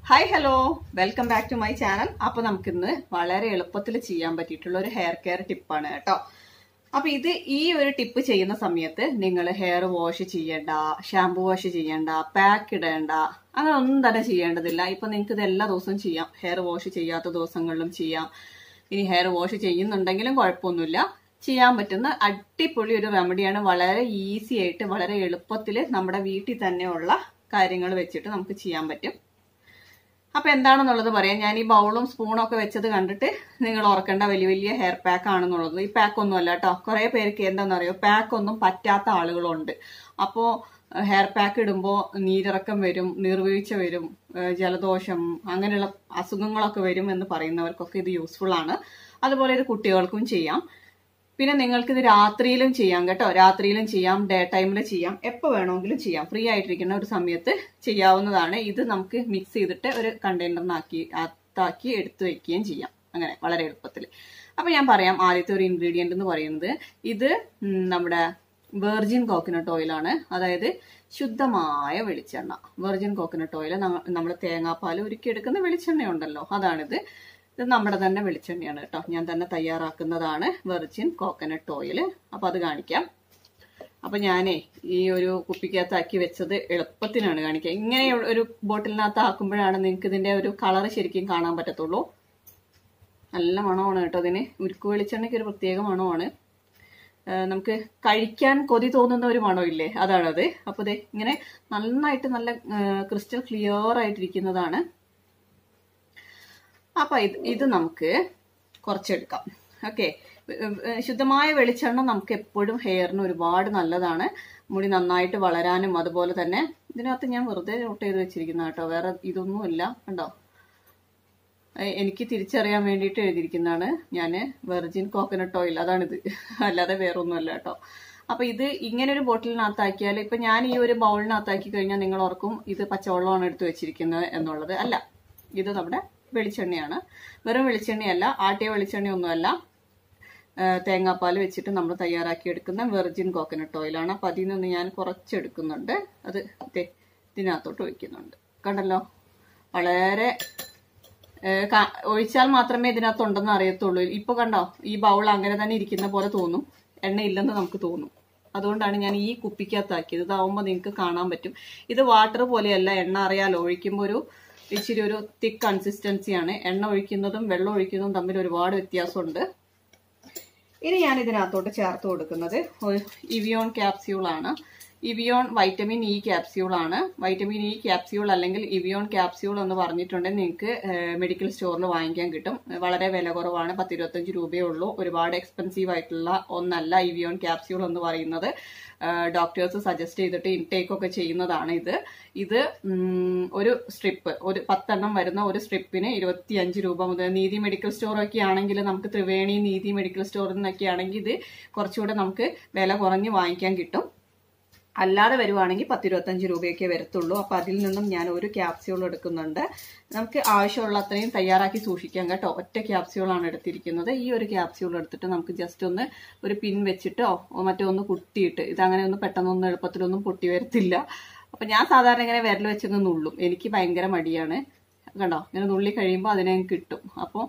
hi hello welcome back to my channel അപ്പൊ നമുക്കിന്ന് വളരെ എളുപ്പത്തിൽ ചെയ്യാൻ പറ്റിയിട്ടുള്ള ഒരു ഹെയർ കെയർ ടിപ്പാണ് കേട്ടോ അപ്പൊ ഇത് ഈ ഒരു ടിപ്പ് ചെയ്യുന്ന സമയത്ത് നിങ്ങൾ ഹെയർ വാഷ് ചെയ്യണ്ട ഷാംപൂ വാഷ് ചെയ്യണ്ട പാക്ക് ഇടേണ്ട അങ്ങനെ ഒന്നും തന്നെ ചെയ്യേണ്ടതില്ല ഇപ്പൊ നിങ്ങൾക്ക് ഇത് എല്ലാ ദിവസവും ചെയ്യാം ഹെയർ വാഷ് ചെയ്യാത്ത ദിവസങ്ങളിലും ചെയ്യാം ഇനി ഹെയർ വാഷ് ചെയ്യുന്നുണ്ടെങ്കിലും കുഴപ്പമൊന്നുമില്ല ചെയ്യാൻ പറ്റുന്ന അടിപൊളി ഒരു റെമഡിയാണ് വളരെ ഈസി ആയിട്ട് വളരെ എളുപ്പത്തിൽ നമ്മുടെ വീട്ടിൽ തന്നെയുള്ള കാര്യങ്ങൾ വെച്ചിട്ട് നമുക്ക് ചെയ്യാൻ പറ്റും അപ്പൊ എന്താണെന്നുള്ളത് പറയാം ഞാൻ ഈ ബൗളും സ്പൂണും ഒക്കെ വെച്ചത് കണ്ടിട്ട് നിങ്ങൾ ഓർക്കേണ്ട വലിയ വലിയ ഹെയർ പാക്ക് ആണെന്നുള്ളത് ഈ പാക്ക് ഒന്നും അല്ല കേട്ടോ കുറെ പേർക്ക് എന്താണെന്നറിയോ പാക്ക് ഒന്നും പറ്റാത്ത ആളുകളുണ്ട് അപ്പോ ഹെയർ പാക്ക് ഇടുമ്പോൾ നീരിറക്കം വരും നീർവീഴ്ച വരും ഏഹ് ജലദോഷം അങ്ങനെയുള്ള അസുഖങ്ങളൊക്കെ വരും എന്ന് പറയുന്നവർക്കൊക്കെ ഇത് യൂസ്ഫുൾ ആണ് അതുപോലെ ഇത് കുട്ടികൾക്കും ചെയ്യാം പിന്നെ നിങ്ങൾക്ക് ഇത് രാത്രിയിലും ചെയ്യാം കേട്ടോ രാത്രിയിലും ചെയ്യാം ഡേ ടൈമിൽ ചെയ്യാം എപ്പോൾ വേണമെങ്കിലും ചെയ്യാം ഫ്രീ ആയിട്ടിരിക്കുന്ന ഒരു സമയത്ത് ചെയ്യാവുന്നതാണ് ഇത് നമുക്ക് മിക്സ് ചെയ്തിട്ട് ഒരു കണ്ടെയ്നറിനാക്കി അകത്താക്കി എടുത്തു വെക്കുകയും ചെയ്യാം അങ്ങനെ വളരെ എളുപ്പത്തിൽ അപ്പൊ ഞാൻ പറയാം ആദ്യത്തെ ഒരു ഇൻഗ്രീഡിയന്റ് എന്ന് പറയുന്നത് ഇത് ഉം, നമ്മുടെ വെർജിൻ കോക്കനട്ട് ഓയിലാണ് അതായത് ശുദ്ധമായ വെളിച്ചെണ്ണ വെർജിൻ കോക്കനട്ട് ഓയിൽ നമ്മൾ തേങ്ങാപ്പാൽ ഉരുക്കിയെടുക്കുന്ന വെളിച്ചെണ്ണ ഉണ്ടല്ലോ അതാണിത് ഇത് നമ്മുടെ തന്നെ വെളിച്ചെണ്ണയാണ് കേട്ടോ ഞാൻ തന്നെ തയ്യാറാക്കുന്നതാണ് വെർജിൻ കോക്കനട്ട് ഓയിൽ അപ്പൊ അത് കാണിക്കാം അപ്പൊ ഞാനേ ഈ ഒരു കുപ്പിക്കകത്താക്കി വെച്ചത് എളുപ്പത്തിനാണ് കാണിക്കുക ഇങ്ങനെ ഒരു ബോട്ടിലിനകത്ത് ആക്കുമ്പോഴാണ് നിങ്ങൾക്ക് ഇതിന്റെ ഒരു കളർ ശരിക്കും കാണാൻ പറ്റത്തുള്ളൂ നല്ല മണമാണ് കേട്ടോ ഇതിന് ഉരുക്ക് വെളിച്ചെണ്ണയ്ക്ക് ഒരു പ്രത്യേക മണമാണ് ആ, നമുക്ക് കഴിക്കാൻ കൊതി തോന്നുന്ന ഒരു മണമില്ലേ അതാണത് അപ്പൊ ദേ ഇങ്ങനെ നന്നായിട്ട് നല്ല ക്രിസ്റ്റൽ ക്ലിയർ ആയിട്ടിരിക്കുന്നതാണ് അപ്പൊ ഇത് ഇത് നമുക്ക് കുറച്ചെടുക്കാം ഓക്കെ ശുദ്ധമായ വെളിച്ചെണ്ണ നമുക്ക് എപ്പോഴും ഹെയറിന് ഒരുപാട് നല്ലതാണ് മുടി നന്നായിട്ട് വളരാനും അതുപോലെ തന്നെ ഇതിനകത്ത് ഞാൻ വെറുതെ നോട്ട് ചെയ്ത് വെച്ചിരിക്കുന്ന കേട്ടോ വേറെ ഇതൊന്നുമില്ല കണ്ടോ എ- എനിക്ക് തിരിച്ചറിയാൻ വേണ്ടിയിട്ട് എഴുതിയിരിക്കുന്നതാണ് ഞാൻ വെർജിൻ കോക്കനട്ട് ഓയിൽ അതാണിത് അല്ലാതെ വേറൊന്നുമല്ല കേട്ടോ അപ്പൊ ഇത് ഇങ്ങനെ ഒരു ബോട്ടിലിനകത്താക്കിയാൽ ഇപ്പൊ ഞാൻ ഈ ഒരു ബൗളിനകത്താക്കി കഴിഞ്ഞാൽ നിങ്ങൾ ഓർക്കും ഇത് പച്ചവെള്ളമാണ് എടുത്തു വെച്ചിരിക്കുന്നത് എന്നുള്ളത് അല്ല ഇത് നമ്മുടെ വെളിച്ചെണ്ണയാണ് വെറും വെളിച്ചെണ്ണയല്ല ആട്ടിയ വെളിച്ചെണ്ണയൊന്നുമല്ല ആ, തേങ്ങാപ്പാൽ വെച്ചിട്ട് നമ്മൾ തയ്യാറാക്കി എടുക്കുന്ന വെർജിൻ കോക്കനട്ട് ഓയിലാണ് അപ്പൊ അതിൽ നിന്ന് ഞാൻ കുറച്ചെടുക്കുന്നുണ്ട് അത് ദേ ഇതിനകത്തോട്ട് ഒഴിക്കുന്നുണ്ട് കണ്ടല്ലോ വളരെ ഏ, ക- ഒഴിച്ചാൽ മാത്രമേ ഇതിനകത്ത് ഉണ്ടെന്ന് അറിയത്തുള്ളൂ ഇപ്പൊ കണ്ടോ ഈ ബൗൾ അങ്ങനെ തന്നെ ഇരിക്കുന്ന പോലെ തോന്നും എണ്ണ ഇല്ലെന്ന് നമുക്ക് തോന്നും അതുകൊണ്ടാണ് ഞാൻ ഈ കുപ്പിക്കകത്താക്കിയത് ഇതാവുമ്പോൾ നിങ്ങൾക്ക് കാണാൻ പറ്റും ഇത് വാട്ടർ പോലെയല്ല എണ്ണ അറിയാലോ ഒഴിക്കുമ്പോൾ ഒരു ഇച്ചിരി ഒരു തിക്ക് കൺസിസ്റ്റൻസിയാണ് എണ്ണ ഒഴിക്കുന്നതും വെള്ളം ഒഴിക്കുന്നതും തമ്മിൽ ഒരുപാട് വ്യത്യാസമുണ്ട് ഇനി ഞാൻ ഇതിനകത്തോട്ട് ചേർത്ത് കൊടുക്കുന്നത് ഒരു ഇവിയോൺ ക്യാപ്സ്യൂൾ ആണ് ഇവിയോൺ വൈറ്റമിൻ ഇ ക്യാപ്സ്യൂൾ ആണ് വൈറ്റമിൻ ഇ ക്യാപ്സ്യൂൾ അല്ലെങ്കിൽ ഇവിയോൺ ക്യാപ്സ്യൂൾ എന്ന് പറഞ്ഞിട്ടുണ്ടെങ്കിൽ നിങ്ങൾക്ക് മെഡിക്കൽ സ്റ്റോറിൽ വാങ്ങിക്കാൻ കിട്ടും വളരെ വില കുറവാണ് പത്തിരുപത്തഞ്ച് രൂപയേ ഉള്ളൂ ഒരുപാട് എക്സ്പെൻസീവ് ആയിട്ടുള്ള ഒന്നല്ല ഇവിയോൺ ക്യാപ്സ്യൂൾ എന്ന് പറയുന്നത് ഡോക്ടേഴ്സ് സജസ്റ്റ് ചെയ്തിട്ട് ഇൻടേക്ക് ഒക്കെ ചെയ്യുന്നതാണ് ഇത് ഇത് ഉം, ഒരു സ്ട്രിപ്പ് ഒരു പത്തെണ്ണം വരുന്ന ഒരു സ്ട്രിപ്പിന് ഇരുപത്തിയഞ്ച് രൂപ മുതൽ നീതി മെഡിക്കൽ സ്റ്റോറൊക്കെ ആണെങ്കിൽ നമുക്ക് ത്രിവേണി നീതി മെഡിക്കൽ സ്റ്റോറിൽ നിന്നൊക്കെ ആണെങ്കിൽ ഇത് കുറച്ചുകൂടെ നമുക്ക് വില കുറഞ്ഞ് വാങ്ങിക്കാൻ കിട്ടും അല്ലാതെ വരുവാണെങ്കിൽ പത്തിരുപത്തഞ്ച് രൂപയൊക്കെ വരത്തുള്ളൂ അപ്പൊ അതിൽ നിന്നും ഞാൻ ഒരു ക്യാപ്സ്യൂൾ എടുക്കുന്നുണ്ട് നമുക്ക് ആവശ്യമുള്ള അത്രയും തയ്യാറാക്കി സൂക്ഷിക്കാം കേട്ടോ ഒറ്റ ക്യാപ്സ്യൂളാണ് എടുത്തിരിക്കുന്നത് ഈ ഒരു ക്യാപ്സ്യൂൾ എടുത്തിട്ട് നമുക്ക് ജസ്റ്റ് ഒന്ന് ഒരു പിൻ വെച്ചിട്ടോ മറ്റോ ഒന്ന് കുത്തിയിട്ട് ഇതങ്ങനെ ഒന്ന് പെട്ടെന്നൊന്നും എളുപ്പത്തിലൊന്നും പൊട്ടി വരത്തില്ല അപ്പൊ ഞാൻ സാധാരണ ഇങ്ങനെ വിരൽ വെച്ചങ്ങ് നുള്ളും എനിക്ക് ഭയങ്കര മടിയാണ് കണ്ടോ ഇങ്ങനെ നുള്ളി കഴിയുമ്പോൾ അതിനെ അങ്ങ് കിട്ടും അപ്പോൾ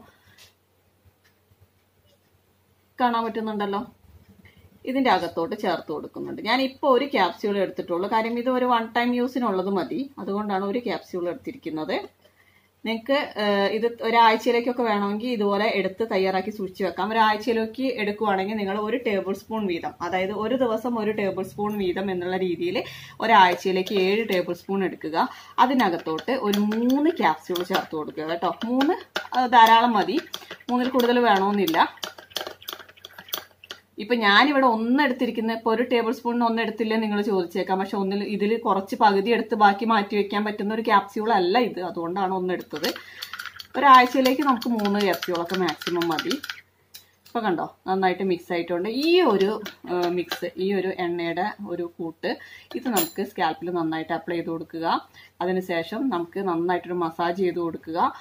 കാണാൻ പറ്റുന്നുണ്ടല്ലോ ഇതിന്റെ അകത്തോട്ട് ചേർത്ത് കൊടുക്കുന്നുണ്ട് ഞാൻ ഇപ്പോൾ ഒരു ക്യാപ്സ്യൂൾ എടുത്തിട്ടുള്ളൂ കാര്യം ഇത് ഒരു വൺ ടൈം യൂസിനുള്ളത് മതി അതുകൊണ്ടാണ് ഒരു ക്യാപ്സ്യൂൾ എടുത്തിരിക്കുന്നത് നിങ്ങൾക്ക് ഇത് ഒരാഴ്ചയിലേക്കൊക്കെ വേണമെങ്കിൽ ഇതുപോലെ എടുത്ത് തയ്യാറാക്കി സൂക്ഷിച്ചു വെക്കാം ഒരാഴ്ചയിലേക്ക് എടുക്കുവാണെങ്കിൽ നിങ്ങൾ ഒരു ടേബിൾ സ്പൂൺ വീതം അതായത് ഒരു ദിവസം ഒരു ടേബിൾ സ്പൂൺ വീതം എന്നുള്ള രീതിയിൽ ഒരാഴ്ചയിലേക്ക് ഏഴ് ടേബിൾ സ്പൂൺ എടുക്കുക അതിനകത്തോട്ട് ഒരു മൂന്ന് ക്യാപ്സ്യൂൾ ചേർത്ത് കൊടുക്കുക കേട്ടോ മൂന്ന് ആ, ധാരാളം മതി മൂന്നിൽ കൂടുതൽ വേണമെന്നില്ല ഇപ്പൊ ഞാനിവിടെ ഒന്ന് എടുത്തിരിക്കുന്ന ഇപ്പൊ ഒരു ടേബിൾ സ്പൂണിന് ഒന്ന് എടുത്തില്ലേ നിങ്ങൾ ചോദിച്ചേക്കാം പക്ഷെ ഒന്നിൽ ഇതിൽ കുറച്ച് പകുതി എടുത്ത് ബാക്കി മാറ്റി വെക്കാൻ പറ്റുന്ന ഒരു ക്യാപ്സ്യൂൾ അല്ല ഇത് അതുകൊണ്ടാണ് ഒന്ന് എടുത്തത് ഒരാഴ്ചയിലേക്ക് നമുക്ക് മൂന്ന് ക്യാപ്സ്യൂളൊക്കെ മാക്സിമം മതി ഇപ്പൊ കണ്ടോ നന്നായിട്ട് മിക്സ് ആയിട്ടുണ്ട് ഈ ഒരു മിക്സ് ഈ ഒരു എണ്ണയുടെ ഒരു കൂട്ട് ഇത് നമുക്ക് സ്കാൽപ്പിൽ നന്നായിട്ട് അപ്ലൈ ചെയ്ത് കൊടുക്കുക അതിനുശേഷം നമുക്ക് നന്നായിട്ടൊരു മസാജ് ചെയ്ത് കൊടുക്കുക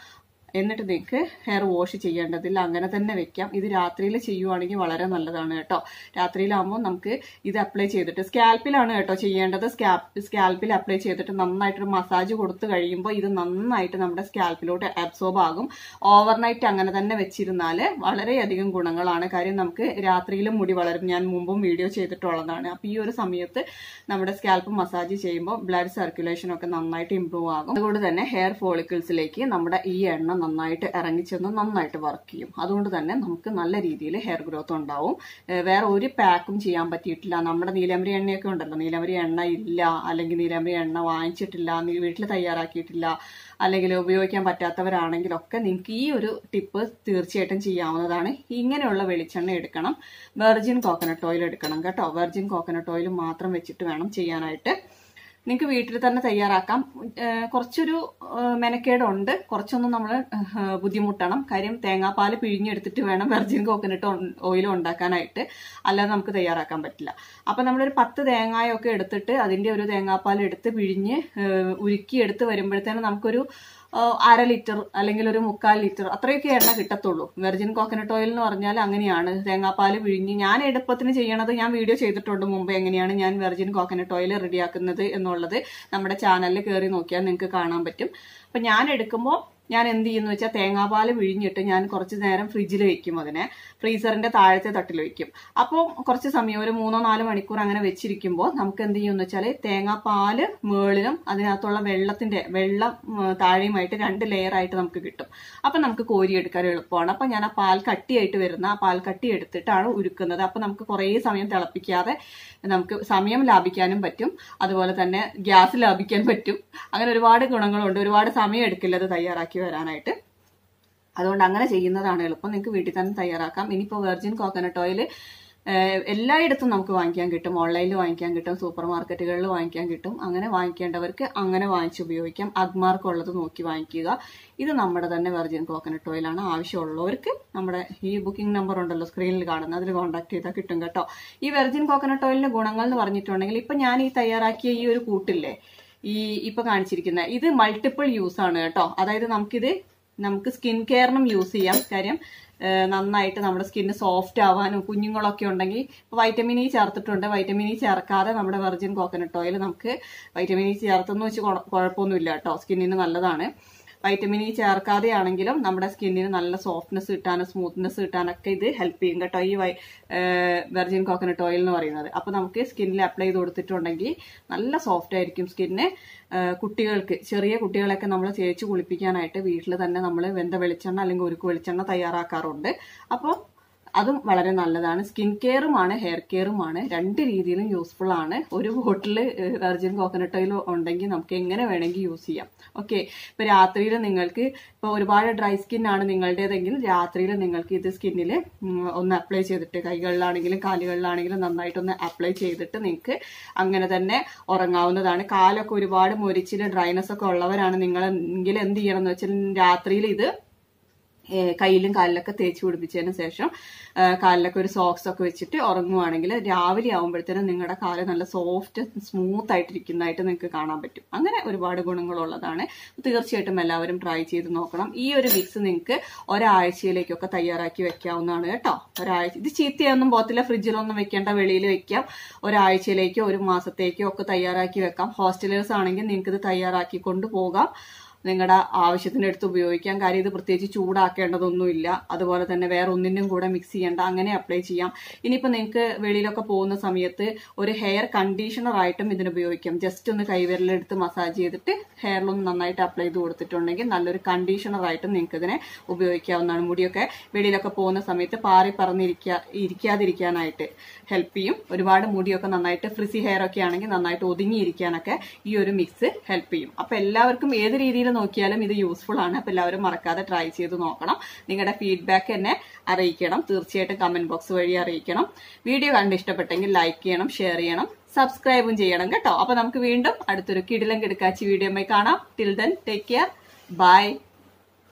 എന്നിട്ട് നിങ്ങൾക്ക് ഹെയർ വാഷ് ചെയ്യേണ്ടതില്ല അങ്ങനെ തന്നെ വെക്കാം ഇത് രാത്രിയിൽ ചെയ്യുവാണെങ്കിൽ വളരെ നല്ലതാണ് കേട്ടോ രാത്രിയിലാകുമ്പോൾ നമുക്ക് ഇത് അപ്ലൈ ചെയ്തിട്ട് സ്കാൽപ്പിലാണ് കേട്ടോ ചെയ്യേണ്ടത് സ്കാൽപ്പ് സ്കാൽപ്പിൽ അപ്ലൈ ചെയ്തിട്ട് നന്നായിട്ടൊരു മസാജ് കൊടുത്തു കഴിയുമ്പോൾ ഇത് നന്നായിട്ട് നമ്മുടെ സ്കാൽപ്പിലോട്ട് അബ്സോർബ് ആകും ഓവർനൈറ്റ് അങ്ങനെ തന്നെ വെച്ചിരുന്നാൽ വളരെയധികം ഗുണങ്ങളാണ് കാര്യം നമുക്ക് രാത്രിയിലും മുടി വളരും ഞാൻ മുമ്പും വീഡിയോ ചെയ്തിട്ടുള്ളതാണ് അപ്പോൾ ഈ ഒരു സമയത്ത് നമ്മുടെ സ്കാൽപ്പ് മസാജ് ചെയ്യുമ്പോൾ ബ്ലഡ് സർക്കുലേഷൻ ഒക്കെ നന്നായിട്ട് ഇമ്പ്രൂവ് ആകും അതുകൊണ്ട് തന്നെ ഹെയർ ഫോളിക്കിൾസിലേക്ക് നമ്മുടെ ഈ എണ്ണ നന്നായിട്ട് ഇറങ്ങിച്ചെന്ന് നന്നായിട്ട് വർക്ക് ചെയ്യും അതുകൊണ്ട് തന്നെ നമുക്ക് നല്ല രീതിയിൽ ഹെയർ ഗ്രോത്ത് ഉണ്ടാവും ഏഹ് വേറെ ഒരു പാക്കും ചെയ്യാൻ പറ്റിയിട്ടില്ല നമ്മുടെ നീലമരി എണ്ണയൊക്കെ ഉണ്ടല്ലോ നീലമരി എണ്ണ ഇല്ല അല്ലെങ്കിൽ നീലമരി എണ്ണ വാങ്ങിച്ചിട്ടില്ല നീ വീട്ടിൽ തയ്യാറാക്കിയിട്ടില്ല അല്ലെങ്കിൽ ഉപയോഗിക്കാൻ പറ്റാത്തവരാണെങ്കിലൊക്കെ നിങ്ങൾക്ക് ഈ ഒരു ടിപ്പ് തീർച്ചയായിട്ടും ചെയ്യാവുന്നതാണ് ഇങ്ങനെയുള്ള വെളിച്ചെണ്ണ എടുക്കണം വെർജിൻ കോക്കനട്ട് ഓയിൽ എടുക്കണം കേട്ടോ വെർജിൻ കോക്കനട്ട് ഓയിൽ മാത്രം വെച്ചിട്ട് വേണം ചെയ്യാനായിട്ട് നിങ്ങൾക്ക് വീട്ടിൽ തന്നെ തയ്യാറാക്കാം ഏഹ് കുറച്ചൊരു ഏഹ് മെനക്കേടുണ്ട് കുറച്ചൊന്നും നമ്മൾ ബുദ്ധിമുട്ടണം കാര്യം തേങ്ങാപ്പാൽ പിഴിഞ്ഞെടുത്തിട്ട് വേണം വെർജിൻ കോക്കനട്ട് ഓയിൽ ഉണ്ടാക്കാനായിട്ട് അല്ലാതെ നമുക്ക് തയ്യാറാക്കാൻ പറ്റില്ല അപ്പം നമ്മളൊരു പത്ത് തേങ്ങായൊക്കെ എടുത്തിട്ട് അതിൻ്റെ ഒരു തേങ്ങാപ്പാൽ എടുത്ത് പിഴിഞ്ഞ് ഏഹ് ഉരുക്കി എടുത്ത് വരുമ്പോഴത്തേനും നമുക്കൊരു ഏഹ് അര ലിറ്റർ അല്ലെങ്കിൽ ഒരു മുക്കാൽ ലിറ്റർ അത്രയൊക്കെ എണ്ണ കിട്ടത്തുള്ളൂ വെർജിൻ കോക്കനട്ട് ഓയിൽ എന്ന് പറഞ്ഞാൽ അങ്ങനെയാണ് തേങ്ങാപ്പാൽ പിഴിഞ്ഞ് ഞാൻ എളുപ്പത്തിന് ചെയ്യണത് ഞാൻ വീഡിയോ ചെയ്തിട്ടുണ്ട് മുമ്പ് എങ്ങനെയാണ് ഞാൻ വെർജിൻ കോക്കനട്ട് ഓയിൽ റെഡിയാക്കുന്നത് എന്നുള്ളത് നമ്മുടെ ചാനലിൽ കയറി നോക്കിയാൽ നിങ്ങൾക്ക് കാണാൻ പറ്റും അപ്പം ഞാൻ എടുക്കുമ്പോൾ ഞാൻ എന്ത് ചെയ്യുന്നു വെച്ചാൽ തേങ്ങാപ്പാൽ പിഴിഞ്ഞിട്ട് ഞാൻ കുറച്ച് നേരം ഫ്രിഡ്ജിൽ വെക്കും അതിനെ ഫ്രീസറിന്റെ താഴത്തെ തട്ടിൽ വെക്കും അപ്പോൾ കുറച്ച് സമയം ഒരു മൂന്നോ നാലോ മണിക്കൂർ അങ്ങനെ വെച്ചിരിക്കുമ്പോൾ നമുക്ക് എന്ത് ചെയ്യുമെന്ന് വെച്ചാൽ തേങ്ങാപ്പാല് മേളിലും അതിനകത്തുള്ള വെള്ളത്തിന്റെ വെള്ളം ഉം, താഴെയുമായിട്ട് രണ്ട് ലെയർ ആയിട്ട് നമുക്ക് കിട്ടും അപ്പം നമുക്ക് കോരിയെടുക്കാൻ എളുപ്പമാണ് അപ്പം ഞാൻ ആ പാൽ കട്ടിയായിട്ട് വരുന്ന ആ പാൽ കട്ടി എടുത്തിട്ടാണ് ഉരുക്കുന്നത് അപ്പം നമുക്ക് കുറേ സമയം തിളപ്പിക്കാതെ നമുക്ക് സമയം ലാഭിക്കാനും പറ്റും അതുപോലെ തന്നെ ഗ്യാസ് ലാഭിക്കാൻ പറ്റും അങ്ങനെ ഒരുപാട് ഗുണങ്ങളുണ്ട് ഒരുപാട് സമയം എടുക്കില്ല അത് തയ്യാറാക്കി വരാനായിട്ട് അതുകൊണ്ട് അങ്ങനെ ചെയ്യുന്നതാണ് എളുപ്പം നിങ്ങൾക്ക് വീട്ടിൽ തന്നെ തയ്യാറാക്കാം ഇനിയിപ്പോൾ വെർജിൻ കോക്കനട്ട് ഓയിൽ എല്ലായിടത്തും നമുക്ക് വാങ്ങിക്കാൻ കിട്ടും ഓൺലൈനിൽ വാങ്ങിക്കാൻ കിട്ടും സൂപ്പർ മാർക്കറ്റുകളിൽ വാങ്ങിക്കാൻ കിട്ടും അങ്ങനെ വാങ്ങിക്കേണ്ടവർക്ക് അങ്ങനെ വാങ്ങിച്ച് ഉപയോഗിക്കാം അഗ്മാർക്കുള്ളത് നോക്കി വാങ്ങിക്കുക ഇത് നമ്മുടെ തന്നെ വെർജിൻ കോക്കനട്ട് ഓയിലാണ് ആവശ്യമുള്ളവർക്ക് നമ്മുടെ ഈ ബുക്കിംഗ് നമ്പർ ഉണ്ടല്ലോ സ്ക്രീനിൽ കാണുന്നത് അതിൽ കോൺടാക്ട് ചെയ്താൽ കിട്ടും കേട്ടോ ഈ വെർജിൻ കോക്കനട്ട് ഓയിലിന്റെ ഗുണങ്ങൾ എന്ന് പറഞ്ഞിട്ടുണ്ടെങ്കിൽ ഇപ്പൊ ഞാൻ ഈ തയ്യാറാക്കിയ ഈ ഒരു കൂട്ടില്ലേ ഈ ഇപ്പൊ കാണിച്ചിരിക്കുന്ന ഇത് മൾട്ടിപ്പിൾ യൂസ് ആണ് കേട്ടോ അതായത് നമുക്കിത് നമുക്ക് സ്കിൻ കെയറിനും യൂസ് ചെയ്യാം കാര്യം ഏഹ് നന്നായിട്ട് നമ്മുടെ സ്കിന്ന് സോഫ്റ്റ് ആവാനും കുഞ്ഞുങ്ങളൊക്കെ ഉണ്ടെങ്കിൽ വൈറ്റമിൻ ഇ ചേർത്തിട്ടുണ്ട് വൈറ്റമിൻ ഇ ചേർക്കാതെ നമ്മുടെ വെർജിൻ കോക്കനട്ട് ഓയിൽ നമുക്ക് വൈറ്റമിൻ ഇ ചേർത്തെന്ന് വെച്ച് കുഴ- കുഴപ്പമൊന്നുമില്ല കേട്ടോ സ്കിന്നിന് നല്ലതാണ് വൈറ്റമിൻ ഇ ചേർക്കാതെ ആണെങ്കിലും നമ്മുടെ സ്കിന്നിന് നല്ല സോഫ്റ്റ്നെസ് കിട്ടാനും സ്മൂത്ത്നെസ് കിട്ടാനൊക്കെ ഇത് ഹെൽപ്പ് ചെയ്യും കേട്ടോ ഈ വൈ വെർജിൻ കോക്കനട്ട് ഓയിൽ എന്ന് പറയുന്നത് അപ്പോൾ നമുക്ക് സ്കിന്നിൽ അപ്ലൈ ചെയ്ത് കൊടുത്തിട്ടുണ്ടെങ്കിൽ നല്ല സോഫ്റ്റ് ആയിരിക്കും സ്കിന്ന് കുട്ടികൾക്ക് ചെറിയ കുട്ടികളെയൊക്കെ നമ്മൾ തേച്ച് കുളിപ്പിക്കാനായിട്ട് വീട്ടിൽ തന്നെ നമ്മൾ വെന്ത വെളിച്ചെണ്ണ അല്ലെങ്കിൽ ഉരുക്ക് വെളിച്ചെണ്ണ തയ്യാറാക്കാറുണ്ട് അപ്പോൾ അതും വളരെ നല്ലതാണ് സ്കിൻ കെയറുമാണ് ഹെയർ കെയറുമാണ് രണ്ട് രീതിയിലും യൂസ്ഫുൾ ആണ് ഒരു ബോട്ടിൽ വെർജിൻ കോക്കനട്ട് ഓയിൽ ഉണ്ടെങ്കിൽ നമുക്ക് എങ്ങനെ വേണമെങ്കിൽ യൂസ് ചെയ്യാം ഓക്കെ ഇപ്പൊ രാത്രിയിൽ നിങ്ങൾക്ക് ഇപ്പൊ ഒരുപാട് ഡ്രൈ സ്കിൻ ആണ് നിങ്ങളുടേതെങ്കിൽ രാത്രിയിൽ നിങ്ങൾക്ക് ഇത് സ്കിന്നിൽ ഒന്ന് അപ്ലൈ ചെയ്തിട്ട് കൈകളിലാണെങ്കിലും കാലുകളിലാണെങ്കിലും നന്നായിട്ടൊന്ന് അപ്ലൈ ചെയ്തിട്ട് നിങ്ങൾക്ക് അങ്ങനെ തന്നെ ഉറങ്ങാവുന്നതാണ് കാലൊക്കെ ഒരുപാട് മൊരിച്ചിൽ ഡ്രൈനെസ് ഒക്കെ ഉള്ളവരാണ് നിങ്ങൾ എങ്കിൽ എന്ത് ചെയ്യണം എന്ന് വെച്ചാൽ രാത്രിയിൽ ഇത് ഏഹ് കയ്യിലും കാലിലൊക്കെ തേച്ച് പിടിപ്പിച്ചതിന് ശേഷം ഏഹ് കാലിലൊക്കെ ഒരു സോക്സ് ഒക്കെ വെച്ചിട്ട് ഉറങ്ങുവാണെങ്കിൽ രാവിലെ ആകുമ്പോഴത്തേനും നിങ്ങളുടെ കാല് നല്ല സോഫ്റ്റ് സ്മൂത്ത് ആയിട്ടിരിക്കുന്നതായിട്ട് നിങ്ങൾക്ക് കാണാൻ പറ്റും അങ്ങനെ ഒരുപാട് ഗുണങ്ങളുള്ളതാണ് തീർച്ചയായിട്ടും എല്ലാവരും ട്രൈ ചെയ്ത് നോക്കണം ഈ ഒരു മിക്സ് നിങ്ങൾക്ക് ഒരാഴ്ചയിലേക്കൊക്കെ തയ്യാറാക്കി വെക്കാവുന്നതാണ് കേട്ടോ ഒരാഴ്ച ഇത് ചീത്തയൊന്നും പോകത്തില്ല ഫ്രിഡ്ജിലൊന്നും വെക്കേണ്ട വെളിയിൽ വെക്കാം ഒരാഴ്ചയിലേക്കോ ഒരു മാസത്തേക്കോ ഒക്കെ തയ്യാറാക്കി വെക്കാം ഹോസ്റ്റലേഴ്സ് ആണെങ്കിൽ നിങ്ങൾക്ക് ഇത് തയ്യാറാക്കി കൊണ്ടുപോകാം നിങ്ങളുടെ ആവശ്യത്തിന് എടുത്ത് ഉപയോഗിക്കാം കാര്യം ഇത് പ്രത്യേകിച്ച് ചൂടാക്കേണ്ടതൊന്നുമില്ല അതുപോലെ തന്നെ വേറെ ഒന്നിനും കൂടെ മിക്സ് ചെയ്യേണ്ട അങ്ങനെ അപ്ലൈ ചെയ്യാം ഇനിയിപ്പോൾ നിങ്ങൾക്ക് വെളിയിലൊക്കെ പോകുന്ന സമയത്ത് ഒരു ഹെയർ കണ്ടീഷണർ ആയിട്ടും ഇതിന് ഉപയോഗിക്കാം ജസ്റ്റ് ഒന്ന് കൈവിരലെടുത്ത് മസാജ് ചെയ്തിട്ട് ഹെയറിലൊന്ന് നന്നായിട്ട് അപ്ലൈ ചെയ്ത് കൊടുത്തിട്ടുണ്ടെങ്കിൽ നല്ലൊരു കണ്ടീഷണർ ആയിട്ടും നിങ്ങൾക്ക് ഇതിനെ ഉപയോഗിക്കാവുന്നതാണ് മുടിയൊക്കെ വെളിയിലൊക്കെ പോകുന്ന സമയത്ത് പാറി പറന്നിരിക്കാ ഇരിക്കാതിരിക്കാനായിട്ട് ഹെൽപ്പ് ചെയ്യും ഒരുപാട് മുടിയൊക്കെ നന്നായിട്ട് ഫ്രിസി ഹെയർ ഒക്കെ ആണെങ്കിൽ നന്നായിട്ട് ഒതുങ്ങിയിരിക്കാനൊക്കെ ഈ ഒരു മിക്സ് ഹെൽപ്പ് ചെയ്യും അപ്പൊ എല്ലാവർക്കും ഏത് രീതിയിൽ നോക്കിയാലും ഇത് യൂസ്ഫുൾ ആണ് അപ്പൊ എല്ലാവരും മറക്കാതെ ട്രൈ ചെയ്ത് നോക്കണം നിങ്ങളുടെ ഫീഡ്ബാക്ക് എന്നെ അറിയിക്കണം തീർച്ചയായിട്ടും കമന്റ് ബോക്സ് വഴി അറിയിക്കണം വീഡിയോ കണ്ട് ഇഷ്ടപ്പെട്ടെങ്കിൽ ലൈക്ക് ചെയ്യണം ഷെയർ ചെയ്യണം സബ്സ്ക്രൈബും ചെയ്യണം കേട്ടോ അപ്പൊ നമുക്ക് വീണ്ടും അടുത്തൊരു കിടിലം കിടക്കാച്ചി വീഡിയോ കാണാം till then take care by